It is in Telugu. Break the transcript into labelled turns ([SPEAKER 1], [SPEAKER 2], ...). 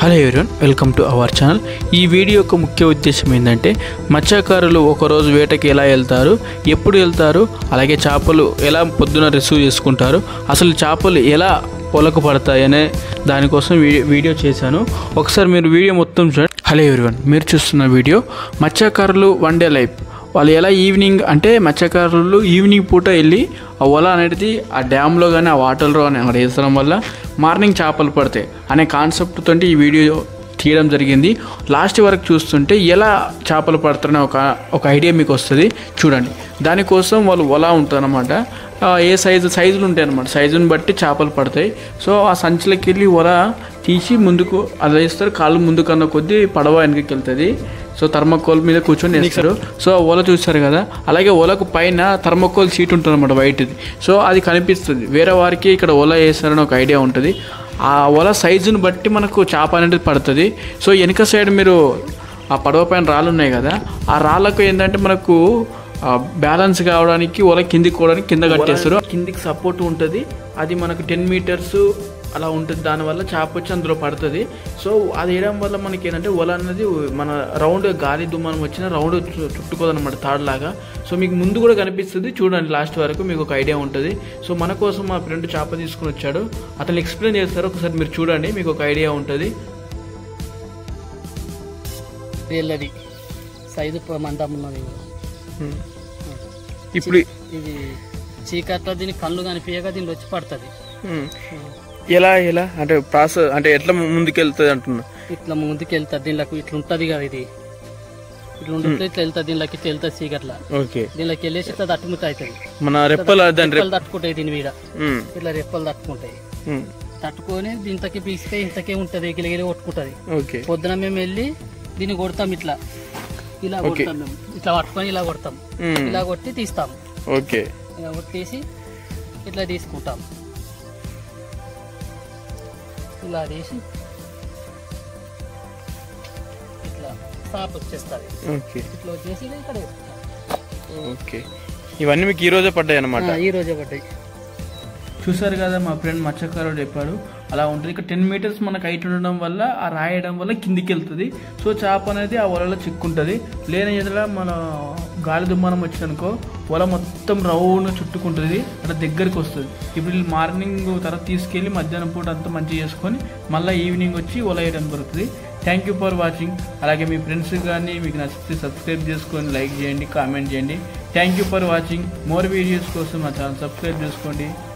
[SPEAKER 1] Hello everyone welcome to our channel ఈ వీడియో యొక్క ముఖ్య ఉద్దేశం ఏంటంటే మత్స్యకారులు ఒకరోజు వేటకి ఎలా వెళ్తారు ఎప్పుడు వెళ్తారు అలాగే చేపలు ఎలా పొద్దున రిసీవ్ చేసుకుంటారు అసలు చేపలు ఎలా పొలకు పడతాయి అనే దానికోసం వీ- వీడియో చేశాను ఒకసారి మీరు వీడియో మొత్తం చూడండి హలో ఎవరివన్ మీరు చూస్తున్న వీడియో మత్స్యకారులు వన్ డే లైఫ్ వాళ్ళు ఎలా ఈవినింగ్ అంటే మత్స్యకారులు ఈవినింగ్ పూట వెళ్ళి ఆ వల అనేది ఆ డ్యామ్లో కానీ ఆ వాటర్లో కానీ అక్కడ వేసడం వల్ల మార్నింగ్ చేపలు పడతాయి అనే కాన్సెప్ట్ తోటి ఈ వీడియో తీయడం జరిగింది లాస్ట్ వరకు చూస్తుంటే ఎలా చేపలు పడతారనే ఒక ఒక ఐడియా మీకు వస్తుంది చూడండి దానికోసం వాళ్ళు వల ఉంటుందన్నమాట ఆ, ఏ సైజు సైజులు ఉంటాయి అనమాట సైజుని బట్టి చేపలు పడతాయి సో ఆ సంచిలోకి వెళ్ళి వల తీసి ముందుకు అలా వేస్తారు కాళ్ళు ముందుకన్న కొద్దీ పడవ వెనక్కి వెళ్తుంది సో థర్మకోల్ మీద కూర్చొని వేస్తారు సో ఆ ఓల చూస్తారు కదా అలాగే ఓలకు పైన థర్మకోల్ షీట్ ఉంటుంది అనమాట వైట్ది సో అది కనిపిస్తుంది వేరే వారికి ఇక్కడ ఓల వేస్తారని ఒక ఐడియా ఉంటుంది ఆ ఓల సైజుని బట్టి మనకు చేప అనేది పడుతుంది సో వెనక సైడ్ మీరు ఆ పడవ పైన రాళ్ళు ఉన్నాయి కదా ఆ రాళ్ళకు ఏంటంటే మనకు బ్యాలెన్స్ కావడానికి ఓల కిందికి పోవడానికి కింద కట్టేస్తారు కిందికి సపోర్ట్ ఉంటుంది అది మనకు టెన్ మీటర్స్ అలా ఉంటుంది దానివల్ల చేప వచ్చి అందులో పడుతుంది సో అది వేయడం వల్ల మనకి ఏంటంటే ఒల అనేది మన రౌండ్ గాలి దుమ్మానం వచ్చిన రౌండ్ చు- చుట్టుకోదన్నమాట తాడులాగా సో మీకు ముందు కూడా కనిపిస్తుంది చూడండి లాస్ట్ వరకు మీకు ఒక ఐడియా ఉంటుంది సో మన కోసం మా ఫ్రెండ్ చేప తీసుకుని వచ్చాడు అతను ఎక్స్ప్లెయిన్ చేస్తారు ఒకసారి మీరు చూడండి మీకు ఒక ఐడియా ఉంటుంది
[SPEAKER 2] వీళ్ళది సైజు ప- మందం ఉన్నది
[SPEAKER 1] ఇప్పుడు
[SPEAKER 2] ఇది చీకట్లో దీని కళ్ళు కనిపించక దీనిలో వచ్చి పడుతుంది
[SPEAKER 1] ఎలా ఎలా అంటే ప్రాసెస్ అంటే ఎట్లా ముందుకెళ్తుంది అంటున్నా
[SPEAKER 2] ఇట్లా ముందుకు వెళ్తుంది దీనిలోకి ఇట్లా ఉంటుంది కదా ఇది ఇట్లా ఉంటుంది ఇట్లా వెళ్తుంది దీనిలోకి ఇట్లా వెళ్తుంది చీకట్ల
[SPEAKER 1] ఓకే
[SPEAKER 2] దీనిలోకి వెళ్ళేసి ఇట్లా తట్టుముత అవుతుంది
[SPEAKER 1] మన రెప్పల దాని
[SPEAKER 2] రెప్పలు తట్టుకుంటాయి దీని మీద
[SPEAKER 1] ఉమ్,
[SPEAKER 2] ఇట్లా రెప్పలు తట్టుకుంటాయి
[SPEAKER 1] ఉమ్,
[SPEAKER 2] తట్టుకొని దీంతకి పీసితే ఇంతకే ఉంటుంది గిలిగిలి కొట్టుకుంటుంది
[SPEAKER 1] ఓకే
[SPEAKER 2] పొద్దున మేము వెళ్ళి దీన్ని కొడతాం ఇట్లా ఇలా కొడతాం మేము ఇట్లా పట్టుకొని ఇలా కొడతాం
[SPEAKER 1] ఉమ్,
[SPEAKER 2] ఇలా కొట్టి తీస్తాం
[SPEAKER 1] ఓకే
[SPEAKER 2] ఇలా కొట్టేసి ఇట్లా తీసుకుంటాం ఇలా తీసి ఇట్లా సాప్ వచ్చేస్తుంది
[SPEAKER 1] ఓకే
[SPEAKER 2] ఇట్లా వచ్చేసి ఇది ఇక్కడ వేస్తాం.
[SPEAKER 1] ఓకే ఇవన్నీ మీకు ఈ రోజే పడ్డాయి అనమాట
[SPEAKER 2] ఆ, ఈ రోజే పడ్డాయి
[SPEAKER 1] చూసారు కదా మా ఫ్రెండ్ మత్స్యకారుడు చెప్పాడు అలా ఉంటుంది ఇక్కడ టెన్ మీటర్స్ మనకు హైట్ ఉండడం వల్ల ఆ రాయడం వల్ల కిందికి వెళ్తుంది సో చేప అనేది ఆ వలలో చిక్కుంటుంది లేని ఎదుల మన గాలి దుమ్మానం వచ్చిందనుకో వల మొత్తం రౌండ్ చుట్టుకుంటుంది అట్లా దగ్గరికి వస్తుంది ఇప్పుడు వీళ్ళు మార్నింగ్ తర్వాత తీసుకెళ్ళి మధ్యాహ్నం పూట అంతా మంచిగా చేసుకొని మళ్ళీ ఈవినింగ్ వచ్చి వల వేయడం దొరుకుతుంది థ్యాంక్ యూ ఫర్ వాచింగ్ అలాగే మీ ఫ్రెండ్స్ కానీ మీకు నచ్చితే సబ్స్క్రైబ్ చేసుకొని లైక్ చేయండి కామెంట్ చేయండి thank you for watching more videos కోసం మా ఛానల్ సబ్స్క్రైబ్ చేసుకోండి